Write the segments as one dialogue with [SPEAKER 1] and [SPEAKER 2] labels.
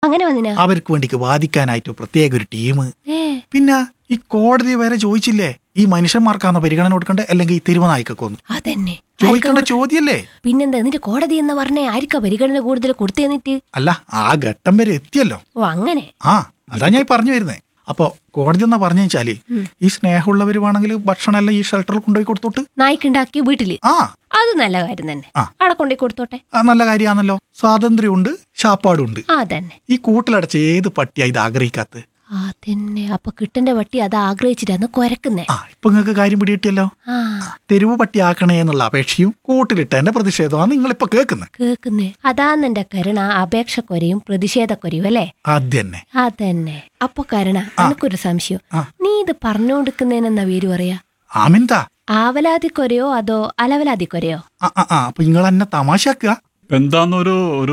[SPEAKER 1] അങ്ങനെ വന്നിനാ
[SPEAKER 2] അവർക്ക് വേണ്ടിക്ക് വാദിക്കാനായിട്ട് പ്രത്യേക ഒരു ടീം
[SPEAKER 1] ഏ
[SPEAKER 2] പിന്നെ ഈ കോടതി വരെ ചോദിച്ചില്ലേ ഈ മനുഷ്യന്മാർക്കാണോ പരിഗണന കൊടുക്കണ്ടേ അല്ലെങ്കിൽ ഈ തെരുവനായിക്കൊക്കെ ഒന്ന്
[SPEAKER 1] അതന്നെ
[SPEAKER 2] ചോദിക്കേണ്ട ചോദ്യല്ലേ
[SPEAKER 1] പിന്നെന്താ എന്നിട്ട് കോടതി എന്ന് പറഞ്ഞേ ആർക്കാ പരിഗണന കൂടുതൽ കൊടുത്തു തന്നിട്ട്
[SPEAKER 2] അല്ല ആ ഘട്ടം വരെ എത്തിയല്ലോ
[SPEAKER 1] ഓ അങ്ങനെ
[SPEAKER 2] ആ അതാ ഞാൻ ഈ പറഞ്ഞു വരുന്നേ അപ്പോ കോടതി എന്നാ പറഞ്ഞു വെച്ചാല് ഈ സ്നേഹമുള്ളവർ വേണമെങ്കിൽ ഭക്ഷണം എല്ലാം ഈ ഷെൽട്ടറിൽ കൊണ്ടുപോയി കൊടുത്തോട്ട്
[SPEAKER 1] നായ്ക്കുണ്ടാക്കി വീട്ടില്
[SPEAKER 2] ആ
[SPEAKER 1] അത് നല്ല കാര്യം തന്നെ
[SPEAKER 2] ആ.
[SPEAKER 1] അവിടെ കൊണ്ടുപോയി കൊടുത്തോട്ടെ
[SPEAKER 2] ആ, നല്ല കാര്യമാണല്ലോ സ്വാതന്ത്ര്യമുണ്ട് ശാപ്പാടുണ്ട്
[SPEAKER 1] ആ തന്നെ
[SPEAKER 2] ഈ കൂട്ടിലടച്ച ഏത് പട്ടിയാ ഇത് ആഗ്രഹിക്കാത്ത
[SPEAKER 1] അതന്നെ അപ്പൊ കിട്ടന്റെ വട്ടി അത് ആഗ്രഹിച്ചിട്ടാന്ന് കൊരക്കുന്നേ
[SPEAKER 2] ആ ഇപ്പൊ നിങ്ങൾക്ക് കാര്യം പിടികിട്ടിയല്ലോ
[SPEAKER 1] ആ
[SPEAKER 2] തെരുവ് പട്ടിയാക്കണേ എന്നുള്ള അപേക്ഷയും കൂട്ടിലിട്ടതിന്റെ പ്രതിഷേധമാണ് നിങ്ങളിപ്പോ കേൾക്കുന്നത്
[SPEAKER 1] കേക്കുന്നേ അതാന്ന് എന്റെ കരുണ അപേക്ഷക്കൊരയും പ്രതിഷേധക്കൊരയും അല്ലേ
[SPEAKER 2] ആദ്യന്നെ
[SPEAKER 1] അതന്നെ അപ്പൊ കരുണ എനിക്കൊരു സംശയം
[SPEAKER 2] ആ.
[SPEAKER 1] നീ ഇത് പറഞ്ഞുകൊടുക്കുന്നതിനെന്നാ പേര് പറയാ
[SPEAKER 2] ആമിന്താ
[SPEAKER 1] ആവലാതിക്കൊരയോ അതോ അലവലാതിക്കൊരയോ
[SPEAKER 2] ആ ആ ആ അപ്പൊ നിങ്ങൾ എന്നെ തമാശാക്കുക
[SPEAKER 3] എന്താന്നൊരു ഒരു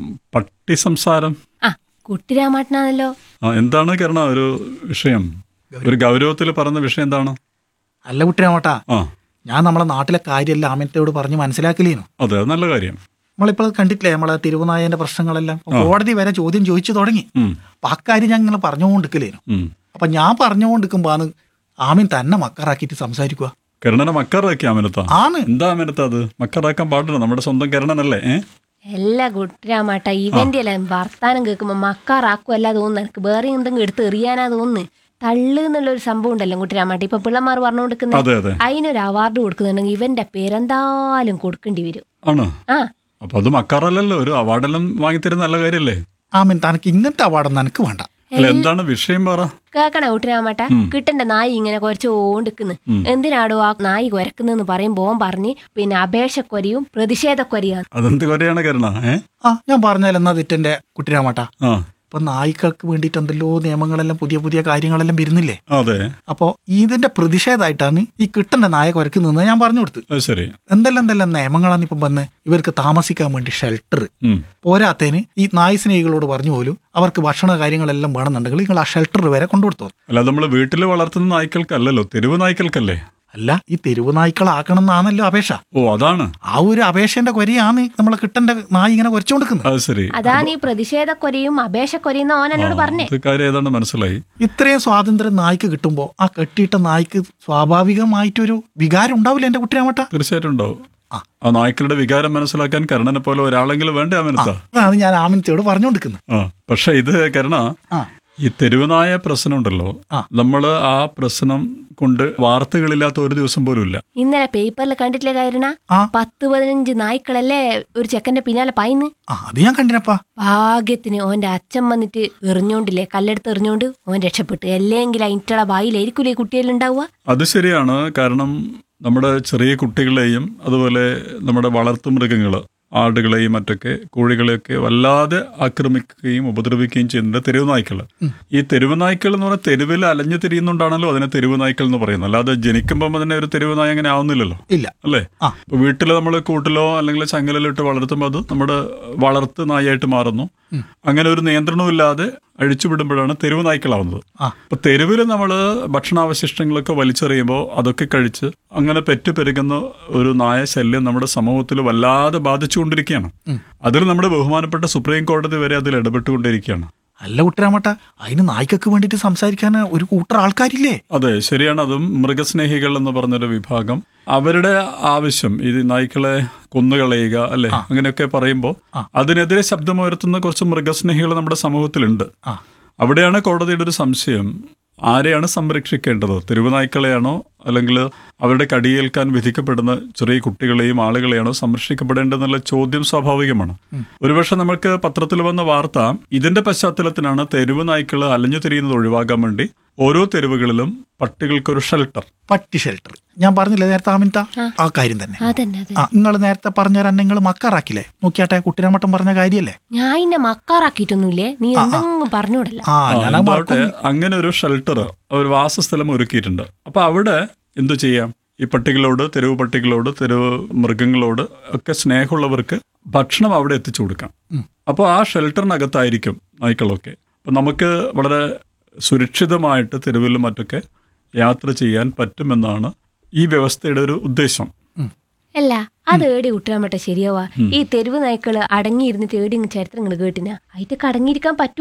[SPEAKER 3] പട്ടി സംസാരം
[SPEAKER 1] ആ കുട്ടിരാമാട്ടനാണല്ലോ
[SPEAKER 3] ആ, എന്താണ് കരണ ഒരു വിഷയം ഒരു ഗൗരവത്തിൽ പറഞ്ഞ വിഷയം എന്താണ്
[SPEAKER 2] അല്ല കുട്ടിരാമട്ടാ
[SPEAKER 3] ആ
[SPEAKER 2] ഞാൻ നമ്മളെ നാട്ടിലെ കാര്യമല്ല ആമിനത്തോട് പറഞ്ഞ് മനസ്സിലാക്കലേനു
[SPEAKER 3] അതെ അത് നല്ല കാര്യം
[SPEAKER 2] നമ്മളിപ്പോൾ കണ്ടിട്ടില്ലേ നമ്മളെ തിരുവനായന്റെ പ്രശ്നങ്ങളെല്ലാം ഇപ്പൊ കോടതി വരെ ചോദ്യം ചോദിച്ചു തുടങ്ങി
[SPEAKER 3] ഉം,
[SPEAKER 2] അപ്പൊ അക്കാര്യം ഞാൻ ഇങ്ങനെ പറഞ്ഞുകൊണ്ടിരിക്കലേനു
[SPEAKER 3] ഉം.
[SPEAKER 2] അപ്പൊ ഞാൻ പറഞ്ഞുകൊണ്ടിരിക്കുമ്പോന്ന് ആമീൻ തന്നെ മക്കറാക്കിയിട്ട് സംസാരിക്കുക
[SPEAKER 3] കരുണനെ മക്കറാക്കി അമിനത്താ
[SPEAKER 2] ആണ്
[SPEAKER 3] എന്താ അമിനത്ത അത് മക്കറാക്കാൻ പാടില്ല നമ്മുടെ സ്വന്തം കരുണനല്ലേ ഏ
[SPEAKER 1] എല്ലാ കുട്ടിരാമാട്ട ഇവന്റെ എല്ലാം വർത്താനം കേൾക്കുമ്പോ മക്കാറാക്കുമല്ല തോന്നുന്നു എനിക്ക് വേറെ എന്തെങ്കിലും എടുത്ത് എറിയാനാ തോന്നുന്നു തള്ളു എന്നുള്ള ഒരു സംഭവം ഉണ്ടല്ലോ കുട്ടിരാമാട്ട ഇപ്പൊ പിള്ളമാർ പറഞ്ഞുകൊടുക്കുന്നത്
[SPEAKER 3] അതെ അതെ
[SPEAKER 1] അതിനൊരു അവാർഡ് കൊടുക്കുന്നുണ്ടെങ്കിൽ ഇവന്റെ പേരെന്തായാലും കൊടുക്കേണ്ടി വരും
[SPEAKER 3] ആണ്
[SPEAKER 1] ആ
[SPEAKER 3] അപ്പൊ അത് മക്കാറല്ലല്ലോ ഒരു അവാർഡെല്ലാം വാങ്ങിത്തരുന്ന നല്ല കാര്യല്ലേ
[SPEAKER 2] ആമീൻ തനക്ക് ഇങ്ങനത്തെ അവാർഡൊന്നും എനിക്ക് വേണ്ട
[SPEAKER 3] അല്ല എന്താണ് വിഷയം പറ
[SPEAKER 1] കേക്കണ കുട്ടിരാമാട്ട കിട്ടന്റെ നായി ഇങ്ങനെ കുറച്ച് ഓണ്ടിക്കുന്നു എന്തിനാടോ ആ നായി കുരക്കുന്നെന്ന് പറയുമ്പോ ഓൻ പറഞ്ഞ് പിന്നെ അപേക്ഷക്കൊരയും പ്രതിഷേധക്കൊരയാണ്
[SPEAKER 3] അതെന്ത് കൊരയാണ് കരുണ ഏ
[SPEAKER 2] ആ ഞാൻ പറഞ്ഞാൽ എന്നാ തെറ്റെന്റെ കുട്ടിരാമട്ടാ
[SPEAKER 3] ആ
[SPEAKER 2] ഇപ്പൊ നായ്ക്കൾക്ക് വേണ്ടിയിട്ട് എന്തെല്ലോ നിയമങ്ങളെല്ലാം പുതിയ പുതിയ കാര്യങ്ങളെല്ലാം വരുന്നില്ലേ
[SPEAKER 3] അതെ
[SPEAKER 2] അപ്പോ ഇതിന്റെ പ്രതിഷേധമായിട്ടാണ് ഈ കിട്ടന്റെ നായ കുരക്കുന്നത് ഞാൻ പറഞ്ഞു കൊടുത്തു
[SPEAKER 3] അത് ശരി
[SPEAKER 2] എന്തെല്ലാം എന്തെല്ലാം നിയമങ്ങളാണ് ഇപ്പം വന്ന് ഇവർക്ക് താമസിക്കാൻ വേണ്ടി ഷെൽട്ടർ
[SPEAKER 3] ഉം
[SPEAKER 2] പോരാത്തതിന് ഈ നായ് സ്നേഹികളോട് പറഞ്ഞു പോലും അവർക്ക് ഭക്ഷണ കാര്യങ്ങളെല്ലാം വേണമെന്നുണ്ടെങ്കിൽ നിങ്ങൾ ആ ഷെൽട്ടർ വരെ കൊണ്ടുകൊടുത്തു
[SPEAKER 3] അല്ല നമ്മൾ വീട്ടിൽ വളർത്തുന്ന നായ്ക്കൾക്കല്ലല്ലോ തെരുവ് നായ്ക്കൾക്കല്ലേ
[SPEAKER 2] അല്ല ഈ തെരുവ് നായ്ക്കളാക്കണം എന്നാണല്ലോ അപേക്ഷ
[SPEAKER 3] ഓ അതാണ്
[SPEAKER 2] ആ ഒരു അപേക്ഷന്റെ കൊരയാണ് നമ്മളെ കിട്ടന്റെ നായ് ഇങ്ങനെ കുരച്ചുകൊടുക്കുന്നത്
[SPEAKER 3] അത് ശരി
[SPEAKER 1] അതാണ് ഈ പ്രതിഷേധക്കൊരയും അപേക്ഷക്കൊരയും ഓൻ എന്നോട് പറഞ്ഞേ
[SPEAKER 3] ഇത് കാര്യം ഏതാണ്ട് മനസ്സിലായി
[SPEAKER 2] ഇത്രയും സ്വാതന്ത്ര്യം നായ്ക്ക് കിട്ടുമ്പോൾ ആ കെട്ടിയിട്ട നായ്ക്ക് സ്വാഭാവികമായിട്ടൊരു വികാരം ഉണ്ടാവില്ല എന്റെ കുട്ടിരാമട്ട
[SPEAKER 3] തീർച്ചയായിട്ടും ഉണ്ടാവും
[SPEAKER 2] ആ.
[SPEAKER 3] ആ നായ്ക്കളുടെ വികാരം മനസ്സിലാക്കാൻ കരുണനെ പോലെ ഒരാളെങ്കിലും വേണ്ടേ അമിനത്ത
[SPEAKER 2] അതാണ് ഞാൻ ആമിനത്തോട് പറഞ്ഞുകൊടുക്കുന്നത്
[SPEAKER 3] ആ പക്ഷെ ഇത് കരുണ
[SPEAKER 2] ആ
[SPEAKER 3] ഈ തെരുവുനായ പ്രശ്നം ഉണ്ടല്ലോ
[SPEAKER 2] ആ.
[SPEAKER 3] നമ്മൾ ആ പ്രശ്നം കൊണ്ട് വാർത്തകളില്ലാത്ത ഒരു ദിവസം പോലും ഇല്ല
[SPEAKER 1] ഇന്നലെ പേപ്പറിൽ കണ്ടിട്ടില്ലേ കാരണ
[SPEAKER 2] ആ.
[SPEAKER 1] പത്ത് പതിനഞ്ച് നായ്ക്കളല്ലേ ഒരു ചെക്കന്റെ പിന്നാലെ പായിന്ന്
[SPEAKER 2] ആ അത് ഞാൻ കണ്ടിനപ്പാ
[SPEAKER 1] ഭാഗ്യത്തിന് ഓന്റെ അച്ഛൻ വന്നിട്ട് എറിഞ്ഞോണ്ടില്ലേ കല്ലെടുത്ത് എറിഞ്ഞോണ്ട് ഓൻ രക്ഷപ്പെട്ടു അല്ലെങ്കിൽ അതിൻ്റെ ബായിലായിരിക്കൂലേ കുട്ടികളുണ്ടാവുക
[SPEAKER 3] അത് ശരിയാണ് കാരണം നമ്മുടെ ചെറിയ കുട്ടികളെയും അതുപോലെ നമ്മുടെ വളർത്തുമൃഗങ്ങൾ ആടുകളെയും മറ്റൊക്കെ കോഴികളെയൊക്കെ വല്ലാതെ ആക്രമിക്കുകയും ഉപദ്രവിക്കുകയും ചെയ്യുന്നുണ്ട് തെരുവ് നായ്ക്കൾ ഈ തെരുവ് നായ്ക്കൾ എന്ന് പറഞ്ഞാൽ തെരുവിൽ അലഞ്ഞു തിരിയുന്നുണ്ടാണല്ലോ അതിനെ തെരുവ് നായ്ക്കൾ എന്ന് പറയുന്നത് അല്ലാതെ ജനിക്കുമ്പോൾ തന്നെ ഒരു തെരുവ് നായ അങ്ങനെ ആവുന്നില്ലല്ലോ
[SPEAKER 2] ഇല്ല
[SPEAKER 3] അല്ലേ
[SPEAKER 2] ആ.
[SPEAKER 3] ഇപ്പൊ വീട്ടിൽ നമ്മൾ കൂട്ടിലോ അല്ലെങ്കിൽ ചങ്ങലിലോ ഇട്ട് വളർത്തുമ്പോൾ അത് നമ്മുടെ വളർത്ത് നായായിട്ട് മാറുന്നു അങ്ങനെ ഒരു നിയന്ത്രണവും ഇല്ലാതെ അഴിച്ചുവിടുമ്പോഴാണ് തെരുവ് നായ്ക്കളാവുന്നത്
[SPEAKER 2] ആ.
[SPEAKER 3] അപ്പൊ തെരുവിൽ നമ്മൾ ഭക്ഷണാവശിഷ്ടങ്ങളൊക്കെ വലിച്ചെറിയുമ്പോൾ അതൊക്കെ കഴിച്ച് അങ്ങനെ പെറ്റുപെരുകുന്ന ഒരു നായ ശല്യം നമ്മുടെ സമൂഹത്തിൽ വല്ലാതെ ബാധിച്ചുകൊണ്ടിരിക്കുകയാണ് അതിൽ നമ്മുടെ ബഹുമാനപ്പെട്ട സുപ്രീം കോടതി വരെ അതിൽ ഇടപെട്ടുകൊണ്ടിരിക്കുകയാണ്
[SPEAKER 2] അല്ല കുട്ടിരാമട്ട അതിന് നായ്ക്കൊക്കെ വേണ്ടിയിട്ട് സംസാരിക്കാൻ ഒരു കൂട്ടർ ആൾക്കാരില്ലേ
[SPEAKER 3] അതെ ശരിയാണ് അതും മൃഗസ്നേഹികൾ എന്ന് പറഞ്ഞൊരു വിഭാഗം അവരുടെ ആവശ്യം ഇത് നായ്ക്കളെ കൊന്നുകളയുക അല്ലെ അങ്ങനെയൊക്കെ പറയുമ്പോൾ അതിനെതിരെ ശബ്ദമുയർത്തുന്ന കുറച്ച് മൃഗസ്നേഹികൾ നമ്മുടെ സമൂഹത്തിലുണ്ട്
[SPEAKER 2] ആ
[SPEAKER 3] അവിടെയാണ് കോടതിയുടെ ഒരു സംശയം ആരെയാണ് സംരക്ഷിക്കേണ്ടത് തെരുവ് നായ്ക്കളെയാണോ അല്ലെങ്കിൽ അവരുടെ കടിയേൽക്കാൻ വിധിക്കപ്പെടുന്ന ചെറിയ കുട്ടികളെയും ആളുകളെയാണോ സംരക്ഷിക്കപ്പെടേണ്ടതെന്നുള്ള ചോദ്യം സ്വാഭാവികമാണ് ഒരുപക്ഷെ നമുക്ക് പത്രത്തിൽ വന്ന വാർത്ത ഇതിന്റെ പശ്ചാത്തലത്തിലാണ് തെരുവ് നായ്ക്കൾ അലഞ്ഞു തിരിയുന്നത് ഒഴിവാക്കാൻ വേണ്ടി ഓരോ തെരുവുകളിലും പട്ടികൾക്കൊരു ഷെൽട്ടർ
[SPEAKER 2] പട്ടി ഷെൽട്ടർ ഞാൻ പറഞ്ഞില്ലേ നേരത്തെ ആമിൻത ആ കാര്യം തന്നെ
[SPEAKER 1] അതന്നെ അതെ
[SPEAKER 2] ആ നിങ്ങൾ നേരത്തെ പറഞ്ഞുതരാൻ നിങ്ങൾ മക്കാറാക്കില്ലേ നോക്കിയാട്ടെ കുട്ടിരാമട്ടം പറഞ്ഞ കാര്യല്ലേ
[SPEAKER 1] ഞാൻ ഇന്നെ മക്കാറാക്കിയിട്ടൊന്നുമില്ലേ നീ എന്തെങ്കിലും പറഞ്ഞോടല്ല
[SPEAKER 2] ആ ഞാൻ
[SPEAKER 3] എന്താവട്ടെ അങ്ങനെ ഒരു ഷെൽട്ടർ ഒരു വാസസ്ഥലം ഒരുക്കിയിട്ടുണ്ട് അപ്പൊ അവിടെ എന്തു ചെയ്യാം ഈ പട്ടികളോട് തെരുവ് പട്ടികളോട് തെരുവ് മൃഗങ്ങളോട് ഒക്കെ സ്നേഹമുള്ളവർക്ക് ഭക്ഷണം അവിടെ എത്തിച്ചു കൊടുക്കാം അപ്പോൾ ആ ഷെൽട്ടറിനകത്തായിരിക്കും നായ്ക്കളൊക്കെ അപ്പം നമുക്ക് വളരെ സുരക്ഷിതമായിട്ട് തെരുവിലും മറ്റൊക്കെ യാത്ര ചെയ്യാൻ പറ്റുമെന്നാണ് ഈ വ്യവസ്ഥയുടെ ഒരു ഉദ്ദേശം
[SPEAKER 1] അല്ല അത് ഏടി കുട്ടാൻ പറ്റ ശരിയാവാ ഈ തെരുവ് നായ്ക്കള് അടങ്ങിയിരുന്നിട്ട് ഏടി ചരിത്രങ്ങൾ കേട്ടിനാ അതിറ്റൊക്കെ അടങ്ങിയിരിക്കാൻ പറ്റൂ